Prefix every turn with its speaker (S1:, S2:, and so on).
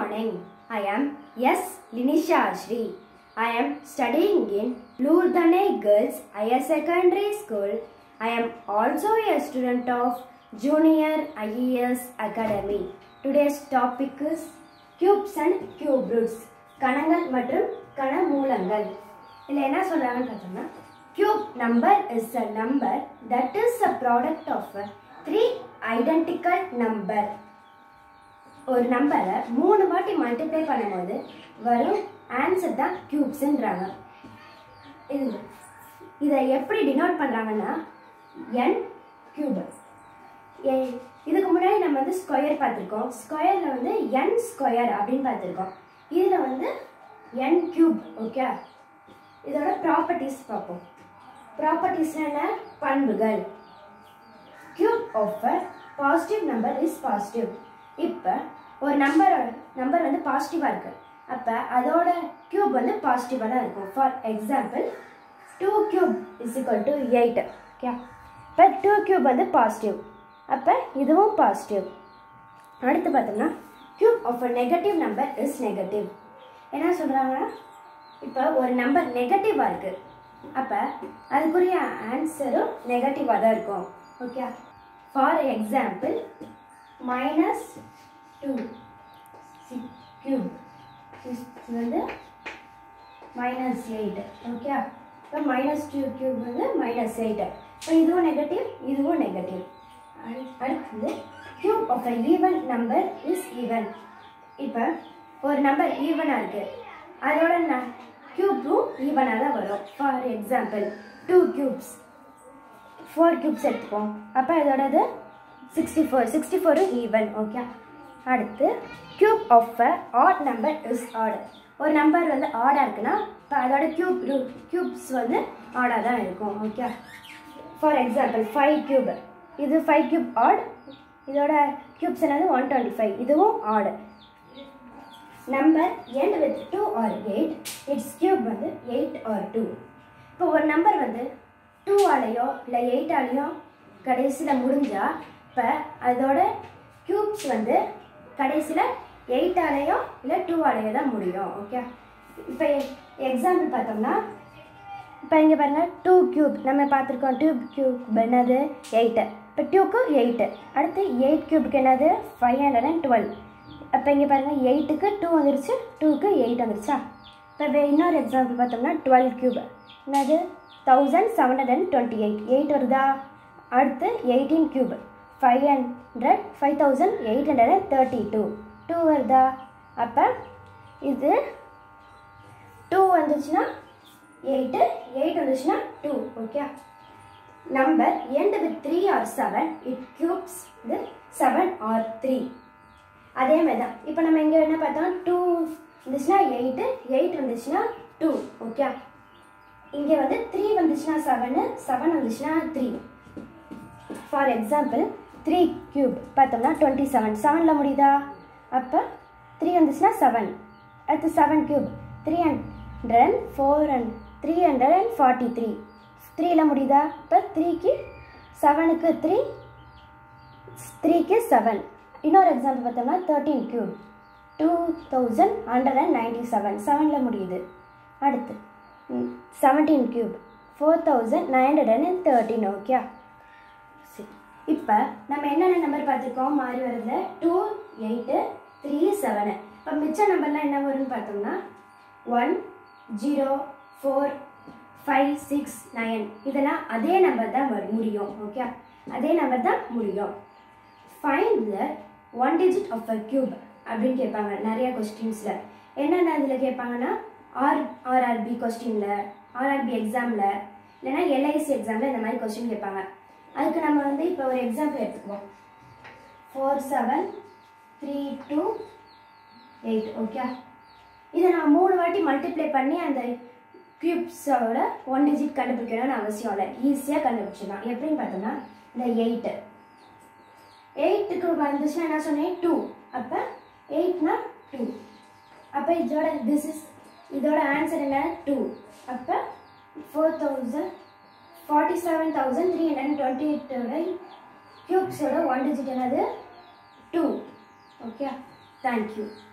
S1: morning. I am S. Linisha Ashri. I am studying in Lourdane Girls Higher Secondary School. I am also a student of Junior IES Academy. Today's topic is cubes and cube roots. கணங்கள் மற்றும் கணமூலங்கள் இதில் என்ன சொல்றாங்கன்னு பார்த்தோம்னா cube number is a number that is a product of a three identical number ஒரு நம்பரை மூணு வாட்டி மல்டிப்ளை பண்ணும்போது வரும் ஆன்சர் தான் கியூப்ஸ்ன்றாங்க இது இதை எப்படி டினோட் பண்ணுறாங்கன்னா என் கியூப் இதுக்கு முன்னாடி நம்ம வந்து ஸ்கொயர் பார்த்துருக்கோம் ஸ்கொயரில் வந்து என் ஸ்கொயர் அப்படின்னு பார்த்துருக்கோம் இதில் வந்து என் கியூப் ஓகே இதோட ப்ராப்பர்ட்டிஸ் பார்ப்போம் ப்ராப்பர்ட்டிஸ் என்ன பண்புகள் cube of a positive number is positive இப்போ ஒரு நம்பர் நம்பர் வந்து பாசிட்டிவாக இருக்கு அப்போ அதோட கியூப் வந்து பாசிட்டிவாக தான் இருக்கும் for example two cube is equal to eight okay இப்போ டூ கியூப் வந்து பாசிட்டிவ் அப்போ இதுவும் பாசிட்டிவ் அடுத்து பார்த்தோம்னா cube of a negative number is negative என்ன சொல்கிறாங்கன்னா இப்போ ஒரு நம்பர் நெகட்டிவாக இருக்குது அப்போ அதுக்குரிய ஆன்சரும் நெகட்டிவாக தான் இருக்கும் okay for example minus two cube இது வந்து மைனஸ் எயிட் ஓகே இப்போ மைனஸ் டூ கியூப் வந்து மைனஸ் எயிட் இப்போ இதுவும் நெகட்டிவ் இதுவும் நெகட்டிவ் அடுத்தது cube of a even number is even இப்போ ஒரு நம்பர் ஈவனாக இருக்குது அதோட ந கியூப்பும் ஈவனாக தான் வரும் for example two cubes four cubes எடுத்துப்போம் அப்போ இதோடது சிக்ஸ்டி ஃபோர் சிக்ஸ்டி ஃபோரும் ஈவன் ஓகே அடுத்து cube of a odd number is odd ஒரு நம்பர் வந்து ஆடாக இருக்குன்னா இப்போ அதோட கியூப் ரூ கியூப்ஸ் வந்து ஆடாக தான் இருக்கும் okay for example five cube இது ஃபைவ் கியூப் ஆட் இதோட கியூப்ஸ் என்னது ஒன் டுவெண்ட்டி ஃபைவ் இதுவும் odd number end with two or eight it's cube வந்து எயிட் ஆர் டூ இப்போ ஒரு நம்பர் வந்து டூ ஆலையோ இல்லை எயிட் ஆலையோ கடைசியில் முடிஞ்சா இப்போ அதோட கியூப்ஸ் வந்து கடைசியில் எயிட் ஆலையோ இல்லை டூ ஆலையோ தான் முடியும் ஓகே இப்போ எக்ஸாம்பிள் பார்த்தோம்னா இப்போ இங்கே பாருங்கள் டூ கியூப் நம்ம பார்த்துருக்கோம் டூ கியூப் என்னது எயிட்டு இப்போ டூக்கு எயிட்டு அடுத்து எயிட் கியூபுக்கு என்னது ஃபைவ் ஹண்ட்ரட் அண்ட் டுவெல் அப்போ இங்கே பாருங்கள் எயிட்டுக்கு டூ வந்துருச்சு டூக்கு எயிட் வந்துருச்சா இப்போ வே இன்னொரு எக்ஸாம்பிள் பார்த்தோம்னா டுவெல் கியூப் என்னது thousand seven hundred and twenty eight eight வருதா அடுத்து eighteen cube five hundred five thousand eight hundred and thirty two two வருதா அப்போ இது டூ வந்துச்சுன்னா எயிட்டு எயிட் வந்துச்சுன்னா two okay number end with three or seven it cubes இது seven or three அதே மாதிரி தான் இப்போ நம்ம இங்கே என்ன பார்த்தோம் டூ வந்துச்சுன்னா எயிட்டு எயிட் வந்துச்சுன்னா டூ ஓகே இங்கே வந்து த்ரீ வந்துச்சுன்னா செவனு செவன் வந்துச்சுன்னா three for example three cube பார்த்தோம்னா டுவெண்ட்டி செவன் செவனில் முடியுதா அப்போ த்ரீ வந்துச்சுன்னா செவன் அடுத்து seven cube three hundred and four and three hundred and forty three த்ரீயில் முடியுதா இப்போ த்ரீக்கு செவனுக்கு த்ரீ த்ரீக்கு செவன் இன்னொரு எக்ஸாம்பிள் பார்த்தோம்னா thirteen cube two thousand hundred and ninety seven செவனில் முடியுது அடுத்து seventeen cube four thousand nine hundred and thirteen okay சரி இப்போ நம்ம என்னென்ன நம்பர் பார்த்துருக்கோம் மாறி வருது டூ எயிட்டு த்ரீ செவனு இப்போ மிச்ச நம்பர்லாம் என்ன வரும்னு பார்த்தோம்னா one zero four five six nine இதெல்லாம் அதே நம்பர் தான் வரும் முடியும் ஓகே அதே நம்பர் தான் முடியும் find the one digit of a cube அப்படின்னு கேட்பாங்க நிறைய கொஸ்டின்ஸில் என்னென்ன இதில் கேட்பாங்கன்னா ஆர் ஆர்ஆர்பி கொஸ்டினில் ஆர்ஆர்பி எக்ஸாமில் இல்லைன்னா எல்ஐசி எக்ஸாமில் இந்த மாதிரி கொஸ்டின் கேட்பாங்க அதுக்கு நம்ம வந்து இப்போ ஒரு எக்ஸாம்பிள் எடுத்துக்குவோம் four seven three two eight okay இதை நான் மூணு வாட்டி மல்டிப்ளை பண்ணி அந்த கியூப்ஸோட ஒன் டிஜிட் கண்டுபிடிக்கணும்னு அவசியம் இல்லை ஈஸியாக கண்டுபிடிச்சிடலாம் எப்படின்னு பார்த்தோம்னா இந்த எயிட்டு எயிட்டுக்கு வந்துச்சுன்னா என்ன சொன்னேன் டூ அப்போ எயிட்னா டூ அப்போ இதோட திஸ் இஸ் இதோட ஆன்சர் என்ன டூ அப்போ four thousand forty seven thousand three hundred twenty எயிட்டோட கியூப்ஸோட ஒன் டிஜிட் என்னது டூ ஓகே தேங்க்யூ